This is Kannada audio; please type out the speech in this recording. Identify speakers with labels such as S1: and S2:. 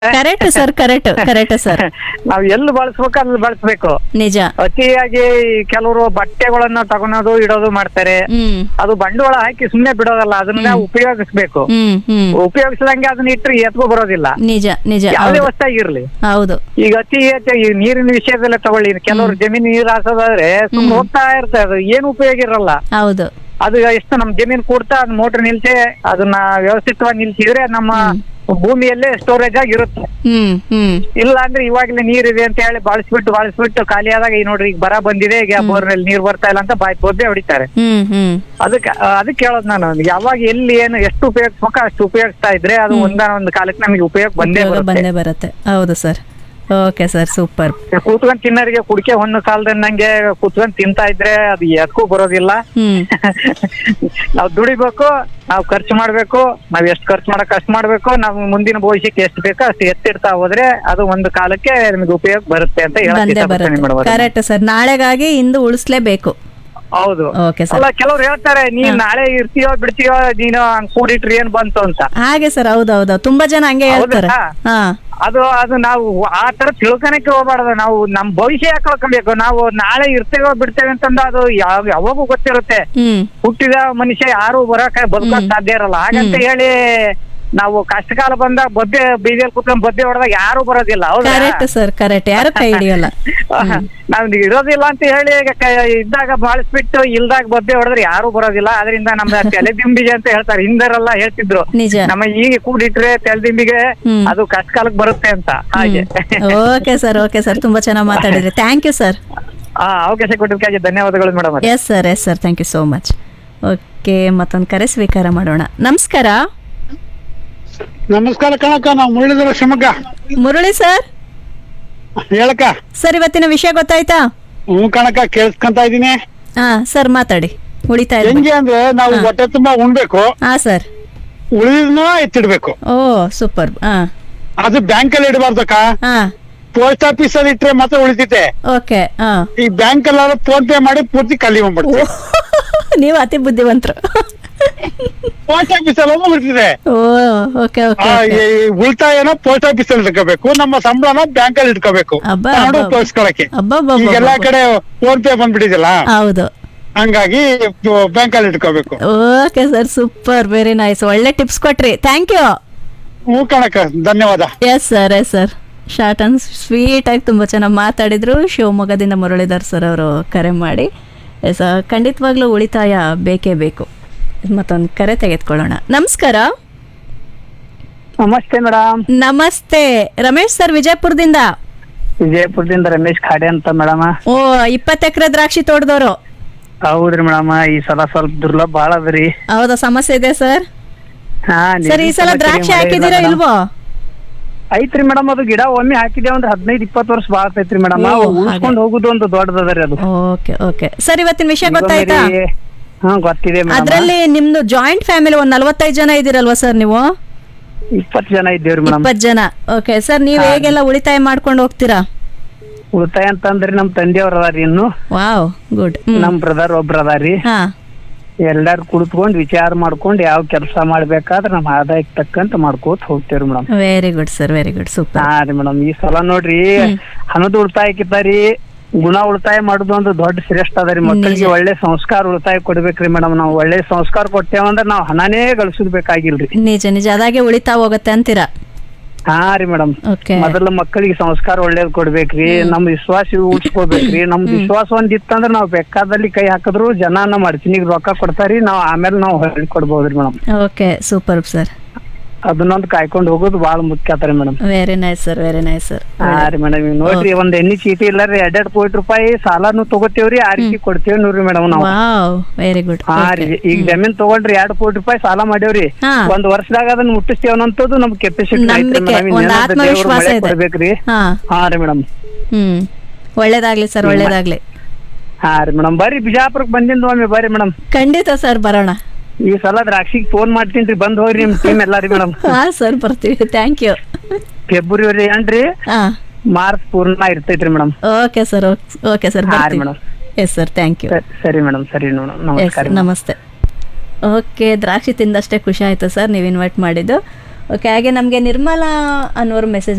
S1: Correct sir correct correct sir
S2: ನಾವ್ ಎಲ್ಲಿ ಬಳಸ್ಬೇಕು ಅಲ್ಲಿ ಬಳಸ್ಬೇಕು
S1: ನಿಜ
S2: ಅತಿಯಾಗಿ ಕೆಲವರು ಬಟ್ಟೆಗಳನ್ನ ತಗೊಳೋದು ಇಡೋದು ಮಾಡ್ತಾರೆ
S1: ಹ್ಮ್
S2: ಅದು ಬಂಡವಾಳ ಹಾಕಿ ಸುಮ್ನೆ ಬಿಡೋದಲ್ಲ ಅದನ್ನ ಉಪಯೋಗಿಸ್ಬೇಕು
S1: ಹ್ಮ್ ಹ್ಮ್
S2: ಉಪಯೋಗಿಸ್ದಂಗೆ ಅದನ್ನ ಇಟ್ಟರೆ ಎತ್ಕೊ ಬರೋದಿಲ್ಲ
S1: ನಿಜ ನಿಜ
S2: ಯಾವುದೇ
S1: ಹೌದು
S2: ವಸ್ತಾಗಿರ್ಲಿ
S1: ಹೌದು
S2: ಈಗ ಅತಿ ಹೆಚ್ಚು ಈ ನೀರಿನ ವಿಷಯದಲ್ಲೇ ತಗೊಳ್ಳಿ ಕೆಲವರು ಜಮೀನ್ ನೀರ್ ಹಾಸೋದಾದ್ರೆ ಸುಮ್ನೆ ಹೋಗ್ತಾ ಇರ್ತದೆ ಅದು ಏನು ಉಪಯೋಗ ಇರಲ್ಲ
S1: ಹೌದು
S2: ಅದು ಎಷ್ಟು ನಮ್ ಜಮೀನ್ ಕೂಡ್ತಾ ಅದ್ ಮೋಟರ್ ನಿಲ್ಸಿ ಅದನ್ನ ವ್ಯವಸ್ಥಿತವಾಗಿ ನಿಲ್ಸಿದ್ರೆ ನಮ್ಮ ಭೂಮಿಯಲ್ಲೇ ಸ್ಟೋರೇಜ್ ಆಗಿ ಇರುತ್ತೆ
S1: ಹ್ಮ್ ಹ್ಮ್
S2: ಇಲ್ಲ ಅಂದ್ರೆ ಇವಾಗಲೇ ನೀರಿದೆ ಅಂತ ಹೇಳಿ ಬಳಸ್ಬಿಟ್ಟು ಬಳಸ್ಬಿಟ್ಟು ಖಾಲಿ ಆದಾಗ ಈ ನೋಡ್ರಿ ಈಗ ಬರ ಬಂದಿದೆ ಈಗ ಬೋರ್ನಲ್ಲಿ ನೀರ್ ಬರ್ತಾ ಇಲ್ಲ ಅಂತ ಬಾಯ್ ಬೊಬ್ಬೆ ಹೊಡಿತಾರೆ
S1: ಹ್ಮ್ ಹ್ಮ್
S2: ಅದಕ್ಕೆ ಅದಕ್ಕೆ ಹೇಳೋದು ನಾನು ಯಾವಾಗ ಎಲ್ಲಿ ಏನು ಎಷ್ಟು ಉಪಯೋಗಿಸ್ಬೇಕೋ ಅಷ್ಟು ಉಪಯೋಗಿಸ್ತಾ ಇದ್ರೆ ಅದು ಒಂದಾನ ಒಂದು ಕಾಲಕ್ಕೆ ನಮಗೆ ಉಪಯೋಗ ಬಂದೇ
S1: ಉಪಯೋಗ
S2: ಬರುತ್ತೆ
S1: ಬಂದೇ ಬರುತ್ತೆ ಹೌದು ಸರ್ ಓಕೆ ಸರ್ ಸೂಪರ್
S2: ಕೂತ್ಕೊಂಡ್ ತಿನ್ನೋರಿಗೆ ಕುಡಿಕೆ ಹೊಣ್ಣು ಸಾಲದಂಗೆ ಕೂತ್ಕೊಂಡ್ ತಿಂತಾ ಇದ್ರೆ ಅದು ಎದಕ್ಕೂ ಬರೋದಿಲ್ಲ
S1: ಹ್ಮ್
S2: ನಾವ್ ದುಡಿಬೇಕು ನಾವ್ ಖರ್ಚು ಮಾಡ್ಬೇಕು ನಾವ್ ಎಷ್ಟ್ ಖರ್ಚು ಮಾಡಕ್ ಅಷ್ಟ್ ಮಾಡ್ಬೇಕು ನಾವ್ ಮುಂದಿನ ಭವಿಷ್ಯಕ್ಕೆ ಎಷ್ಟು ಬೇಕೋ ಅಷ್ಟು ಎತ್ತಿಡ್ತಾ ಹೋದ್ರೆ ಅದು ಒಂದು ಕಾಲಕ್ಕೆ ನಮಗೆ ಉಪಯೋಗ ಬರುತ್ತೆ ಅಂತ ಹೇಳಕ್
S1: ಬಂದೇ
S2: ಇಷ್ಟಪಡ್ತೀನಿ
S1: ಬರುತ್ತೆ
S2: ಮೇಡಮ್
S1: ಕರೆಕ್ಟ್ ಸರ್ ನಾಳೆಗಾಗಿ ಇಂದು ಉಳಿಸ್ಲೇಬೇಕು
S2: ಹೌದು
S1: ಓಕೆ ಸರ್
S2: ಅಲ್ಲ ಕೆಲವ್ರು ಹೇಳ್ತಾರೆ ನೀನ್ ನಾಳೆ ಇರ್ತೀಯೋ ಬಿಡ್ತೀಯೋ ನೀನು ಹಂಗ್ ಕೂಡಿಟ್ರಿ ಏನ್ ಬಂತು ಅಂತ
S1: ಹಾಗೆ ಸರ್ ಹೌದು ಹೌದು ತುಂಬಾ ಜನ ಹಂಗೆ ಹೇಳ್ತಾರೆ
S2: ಹೌದಾ?
S1: ಹಾ
S2: ಅದು ಅದು ನಾವು ಆ ತರ ತಿಳ್ಕೊಳಕ್ಕೆ ಹೋಗ್ಬಾರ್ದು ನಾವು ನಮ್ ಭವಿಷ್ಯ ಯಾಕೆ ಕಳ್ಕೊಬೇಕು ನಾವು ನಾಳೆ ಇರ್ತೇವೋ ಬಿಡ್ತೇವೆ ಅಂತಂದು ಅದು ಯಾವ ಯಾವಾಗೂ ಗೊತ್ತಿರುತ್ತೆ
S1: ಹ್ಮ್
S2: ಹುಟ್ಟಿದ ಮನುಷ್ಯ ಯಾರು ಬರಕ ಬದುಕೋಕ್ ಸಾಧ್ಯ ಇರಲ್ಲ ಹಾಗಂತ ಹೇಳಿ ನಾವು ಕಷ್ಟಕಾಲ ಬಂದಾಗ ಬದ್ದೆ ಬೀದಿಯಲ್ಲಿ ಕುತ್ಕೊಂಡ್ ಬದ್ದೆ ಹೊಡೆದಾಗ ಯಾರು ಬರೋದಿಲ್ಲ ಹೌದಾ
S1: ಕರೆಕ್ಟ್ ಸರ್ ಕರೆಕ್ಟ್ ಯಾರು ಕೈ ಹಿಡಿಯಲ್ಲ
S2: ನಾವ್ ಇರೋದಿಲ್ಲ ಅಂತ ಹೇಳಿ ಈಗ ಕ- ಇದ್ದಾಗ ಬಾಳಿಸ್ಬಿಟ್ಟು ಇಲ್ದಾಗ ಬದ್ದೆ ಹೊಡೆದ್ರೆ ಯಾರು ಬರೋದಿಲ್ಲ ಅದರಿಂದ ನಮ್ಮ ತಲೆದಿಂಬಿಗೆ ಅಂತ ಹೇಳ್ತಾರೆ ಹಿಂದರೆಲ್ಲ ಹೇಳ್ತಿದ್ರು
S1: ನಿಜ
S2: ನಮ್ಮ ಈಗ ಕೂಡಿಟ್ರೆ ತಲೆದಿಂಬಿಗೆ
S1: ಹ್ಮ್.
S2: ಅದು ಕಷ್ಟಕಾಲಕ್ಕೆ ಬರುತ್ತೆ ಅಂತ ಹಾಗೆ
S1: ಓಕೆ ಸರ್ ಓಕೆ ಸರ್ ತುಂಬಾ ಚೆನ್ನಾಗಿ ಮಾತಾಡಿದ್ರಿ ಥ್ಯಾಂಕ್ ಯು ಸರ್
S2: ಆ ಅವಕಾಶ ಕೊಟ್ಟಿದ್ದಕ್ಕಾಗಿ ಧನ್ಯವಾದಗಳು madam
S1: yes sir yes sir thank you so much okay ಮತ್ತೊಂದು ಕರೆ ಸ್ವೀಕಾರ ಮಾಡೋಣ ನಮಸ್ಕಾರ
S3: ನಮಸ್ಕಾರ ಕಣಕ್ಕ ನಾವು ಮುರಳೀಧರ ಶಿವಮೊಗ್ಗ
S1: ಮುರಳಿ ಸರ್
S3: ಹೇಳಕ್ಕ
S1: ಸರ್ ಇವತ್ತಿನ ವಿಷಯ ಗೊತ್ತಾಯ್ತಾ
S3: ಹ್ಞೂ ಕಣಕ್ಕ ಕೇಳಿಸ್ಕೊಂತ ಇದೀನಿ
S1: ಹಾ ಸರ್ ಮಾತಾಡಿ ಉಳಿತಾ ಇರ್ಬೇಕು
S3: ಹೆಂಗೆ ಅಂದ್ರೆ ನಾವು
S1: ಹಾ.
S3: ಹೊಟ್ಟೆ ತುಂಬಾ ಉಣ್ಬೇಕು
S1: ಹಾ ಸರ್
S3: ಉಳಿದನ್ನ ಎತ್ತಿಡ್ಬೇಕು
S1: ಓ ಸೂಪರ್ ಹಾ
S3: ಅದು ಬ್ಯಾಂಕ್ ಅಲ್ಲಿ ಇಡಬಾರ್ದಕ್ಕ
S1: ಹಾ
S3: ಪೋಸ್ಟ್ ಆಫೀಸ್ ಅಲ್ಲಿ ಇಟ್ರೆ ಮಾತ್ರ ಉಳಿತೈತೆ
S1: ಓಕೆ ಹಾ
S3: ಈ ಬ್ಯಾಂಕ್ ಅಲ್ಲಿ ಫೋನ್ ಪೇ ಮಾಡಿ ಪೂರ್ತಿ ಖಾಲಿ ಮಾಡ್ಬಿಡ್ತೀವಿ
S1: ನೀವು ಅತಿ ಬುದ್ಧಿವಂತರು
S3: ಪೋಸ್ಟ್ ಆಫೀಸ್ ಅಲ್ಲಿ ಹೋಗಿ ಉಳಿತಿದೆ
S1: ಓ ಓಕೆ ಓಕೆ
S3: ಆ, ಈ ಉಳಿತಾಯನ ಪೋಸ್ಟ್ ಆಫೀಸ್ ಅಲ್ಲಿ ಇಟ್ಕೋಬೇಕು ನಮ್ಮ ಸಂಬಳನ ಬ್ಯಾಂಕ್ ಅಲ್ಲಿ ಇಟ್ಕೋಬೇಕು
S1: ಅಬ್ಬಾ,
S3: ಕನ್ನಡ
S1: ಅಬ್ಬಾ.
S3: ಉಪಯೋಗಿಸ್ಕೊಳಕ್ಕೆ
S1: ಅಬ್ಬಬ್ಬಬ್ಬಬ್ಬ.
S3: ಈಗೆಲ್ಲಾ ಕಡೆ ಫೋನ್ ಪೇ ಬಂದ್ಬಿಟ್ಟಿದೆಲ್ಲ
S1: ಹೌದು
S3: ಹಂಗಾಗಿ ಬ್ಯಾಂಕ್ ಅಲ್ಲಿ ಇಟ್ಕೋಬೇಕು
S1: okay sir super very nice ಒಳ್ಳೆ ಟಿಪ್ಸ್ ಕೊಟ್ರಿ ಥ್ಯಾಂಕ್ ಯು
S3: ಹ್ಞೂ ಕಣಕ್ಕ ಧನ್ಯವಾದ
S1: yes sir yes sir short and sweet ಆಗಿ ತುಂಬ ಚೆನ್ನಾಗಿ ಮಾತಾಡಿದ್ರು ಶಿವಮೊಗ್ಗದಿಂದ ಮುರಳೀಧರ್ ಸರ್ ಅವರು ಕರೆ ಮಾಡಿ ಎಸ್ ಖಂಡಿತವಾಗ್ಲೂ ಉಳಿತಾಯ ಬೇಕೇ ಬೇಕು ಮತ್ತೊಂದು ಕರೆ ತೆಗೆದುಕೊಳ್ಳೋಣ ನಮಸ್ಕಾರ
S2: ನಮಸ್ತೆ ಮೇಡಮ್
S1: ನಮಸ್ತೆ ರಮೇಶ್ ಸರ್ ವಿಜಯಪುರದಿಂದ
S2: ವಿಜಯಪುರದಿಂದ ರಮೇಶ್ ಖಾಡೆ ಅಂತ ಮೇಡಮ್
S1: ಓ ಇಪ್ಪತ್ತು ಎಕರೆ ದ್ರಾಕ್ಷಿ ತೋಟದವರು
S2: ಹೌದ್ರಿ ಮೇಡಮ್ ಈ ಸಲ ಸ್ವಲ್ಪ ದುರ್ಲಭ ಬಾಳ ಅದ್ರಿ
S1: ಹೌದಾ ಸಮಸ್ಯೆ ಇದೆ ಸರ್
S2: ಹಾ
S1: ಸರ್ ಈ
S2: ನೀರಿನ
S1: ಸಲ
S2: ಸಮಸ್ಯೆ
S1: ದ್ರಾಕ್ಷಿ
S2: ಮಳೆ ಇಲ್ಲ
S1: ಹಾಕಿದ್ದೀರಾ
S2: madam.
S1: ಇಲ್ವೋ
S2: ಐತ್ರಿ ಮೇಡಮ್ ಅದು ಗಿಡ ಒಮ್ಮೆ ಹಾಕಿದೇವ್ ಅಂದ್ರೆ ಹದಿನೈದು ಇಪ್ಪತ್ತು ವರ್ಷ ಬಾಳ ಐತ್ರಿ ಮೇಡಮ್
S1: ಓ,
S2: ಉಳಿಸ್ಕೊಂಡು ಹೋಗುದು ಒಂದು ದೊಡ್ಡದರಿ ಅದು
S1: ಓಕೆ ಓಕೆ ಸರ್ ಇವತ್ತಿನ ವಿಷಯ ಗೊತ್ತಾಯ್ತಾ
S2: ಈಗೊಂದು ಹಾ ಗೊತ್ತಿದೆ ಮೇಡಮ್
S1: ಅದ್ರಲ್ಲಿ ನಿಮ್ದು ಜಾಯಿಂಟ್ ಫ್ಯಾಮಿಲಿ ಒಂದ್ ನಲವತ್ತೈದು ಜನ ಇದ್ದೀರಲ್ವಾ ಸರ್ ನೀವು
S2: ಇಪ್ಪತ್ತು ಜನ ಇದ್ದೇವ್ರಿ ಮೇಡಮ್
S1: ಇಪ್ಪತ್ತು ಜನ ಓಕೆ ಸರ್ ನೀವು ಹೇಗೆಲ್ಲ ಉಳಿತಾಯ ಮಾಡ್ಕೊಂಡು ಹೋಗ್ತೀರಾ
S2: ಉಳಿತಾಯ ಅಂತಂದ್ರಿ ನಮ್ ತಂದೆಯವ್ರ ಅದಾರಿ ಇನ್ನು
S1: ವಾವ್ ಗುಡ್
S2: ನಮ್ ಬ್ರದರ್ ಒಬ್ರ ಅದಾರಿ
S1: ಹಾ
S2: ಎಲ್ಲಾರು ಕುಳಿತುಕೊಂಡು ವಿಚಾರ ಮಾಡ್ಕೊಂಡು ಯಾವ ಕೆಲಸ ಮಾಡ್ಬೇಕಾದ್ರೆ ನಮ್ಮ ಆದಾಯಕ್ಕೆ ತಕ್ಕಂತ ಮಾಡ್ಕೋತ ಹೋಗ್ತೇವ್ರಿ madam
S1: very good sir very good super
S2: ಹಾ ರೀ ಮೇಡಮ್ ಈ ಸಲ ನೋಡ್ರಿ ಹಣದ ಉಳಿತಾಯಕ್ಕಿಂತ ಗುಣ ಉಳಿತಾಯ ಮಾಡುದು ಒಂದು ದೊಡ್ಡ ಶ್ರೇಷ್ಠ ಅದ ರೀ ಮಕ್ಕಳಿಗೆ ಒಳ್ಳೆ ಸಂಸ್ಕಾರ ಉಳಿತಾಯ ಕೊಡ್ಬೇಕ್ರಿ ಮೇಡಮ್ ನಾವು ಒಳ್ಳೆ ಸಂಸ್ಕಾರ ಕೊಟ್ಟೇವಂದ್ರ ನಾವು ಹಣನೇ ಗಳಿಸೋದ್ ಬೇಕಾಗಿಲ್ರಿ
S1: ನಿಜ ನಿಜ ಅದಾಗೆ ಉಳಿತಾ ಹೋಗುತ್ತೆ ಅಂತೀರಾ
S2: ಹಾ ರೀ ಮೇಡಮ್
S1: ಓಕೆ
S2: ಮೊದಲ ಮಕ್ಕಳಿಗೆ ಸಂಸ್ಕಾರ ಒಳ್ಳೇದ್ ಕೊಡ್ಬೇಕ್ರಿ ನಮ್ ವಿಶ್ವಾಸ ಉಳಿಸ್ಕೋಬೇಕ್ರಿ ನಮ್ ವಿಶ್ವಾಸ ಒಂದ್ ಇತ್ತಂದ್ರ ನಾವ್ ಬೇಕಾದಲ್ಲಿ ಕೈ ಹಾಕಿದ್ರು ಜನ ನಮ್ ಅಡಚಣಿಗೆ ರೊಕ್ಕ ಕೊಡ್ತಾರಿ ನಾವ್ ಆಮೇಲೆ ನಾವ್ ಹೊಳ್ಳಿ ಕೊಡ್ಬೋದ್ರಿ ಮೇಡಮ್
S1: ಓಕೆ ಸೂಪರ್ ಸರ್
S2: ಅದನ್ನೊಂದ್ ಕಾಯ್ಕೊಂಡ್ ಹೋಗೋದು ಬಾಳ ಮುಖ್ಯ ಆತರಿ madam
S1: very nice sir very nice sir
S2: ಹಾ ರೀ ಮೇಡಮ್ ಈಗ ನೋಡ್ರಿ ಒಂದ್ ಎಣ್ಣಿ ಚೀಟಿ ಇಲ್ಲ ರೀ ಎರಡೆರಡ್ ಕೋಟಿ ರೂಪಾಯಿ ಸಾಲಾನು ತಗೋತೇವ್ರಿ ಆ ರೀತಿ ಕೊಡ್ತೇವ್ ನೋಡ್ರಿ ಮೇಡಮ್ ನಾವು
S1: ವಾವ್ ವೆರಿ ಗುಡ್
S2: ಹಾ ರೀ ಈಗ ಜಮೀನ್ ತಗೊಂಡ್ರಿ ಎರಡ್ ಕೋಟಿ ರೂಪಾಯಿ ಸಾಲ ಮಾಡೇವ್ರಿ
S1: ಹಾ.
S2: ಒಂದ್ ವರ್ಷದಾಗ ಅದನ್ನ ಮುಟ್ಟಿಸ್ತೇವ್ ಅನ್ನೋದು ನಮ್ ಕೆಪಾಸಿಟಿ
S1: ನಂಬಿಕೆ, ಒಂದ್ ಆತ್ಮವಿಶ್ವಾಸ ಇದೆ.
S2: ಕೊಡ್ಬೇಕ್ರಿ
S1: ಹಾ
S2: ಹಾ ರೀ ಮೇಡಮ್
S1: ಹ್ಮ್ ಒಳ್ಳೇದಾಗ್ಲಿ ಸರ್ ಒಳ್ಳೇದಾಗ್ಲಿ
S2: ಹಾ ರೀ ಮೇಡಮ್ ಬರ್ರಿ ಬಿಜಾಪುರಕ್ ಬಂದಿಂದ ಒಮ್ಮೆ ಬರ್ರಿ ಮೇಡಮ್
S1: ಖಂಡಿತ ಸರ್ ಬರೋಣ
S2: ಈ ಸಲ ದ್ರಾಕ್ಷಿಗ್ ಫೋನ್ ಮಾಡ್ತೀನಿ ಬಂದ್ ಹೋಗ್ರಿ ನಿಮ್ ಟೀಮ್ ಎಲ್ಲಾರಿ ಮೇಡಮ್
S1: ಹಾ ಸರ್ ಬರ್ತೀವಿ ಥ್ಯಾಂಕ್ ಯು
S2: ಫೆಬ್ರವರಿ ಏನ್ರಿ
S1: ಹಾ
S2: ಮಾರ್ಚ್ ಪೂರ್ಣ ಇರ್ತೈತ್ರಿ madam
S1: okay sir okay sir
S2: ಹಾ ರೀ
S1: ಬರ್ತೀವಿ
S2: madam
S1: yes sir thank you
S2: ಸರಿ ಮೇಡಮ್ ಸರಿ ಮೇಡಮ್
S1: ಎಸ್
S2: ನಮಸ್ಕಾರ
S1: ನಮಸ್ತೆ ಓಕೆ ದ್ರಾಕ್ಷಿ ತಿಂದಷ್ಟೇ ಖುಷಿ ಆಯಿತು ಸರ್ ನೀವು ಇನ್ವೈಟ್ ಮಾಡಿದ್ದು ಓಕೆ ಹಾಗೆ ನಮಗೆ ನಿರ್ಮಲಾ ಅನ್ನೋರು ಮೆಸೇಜ್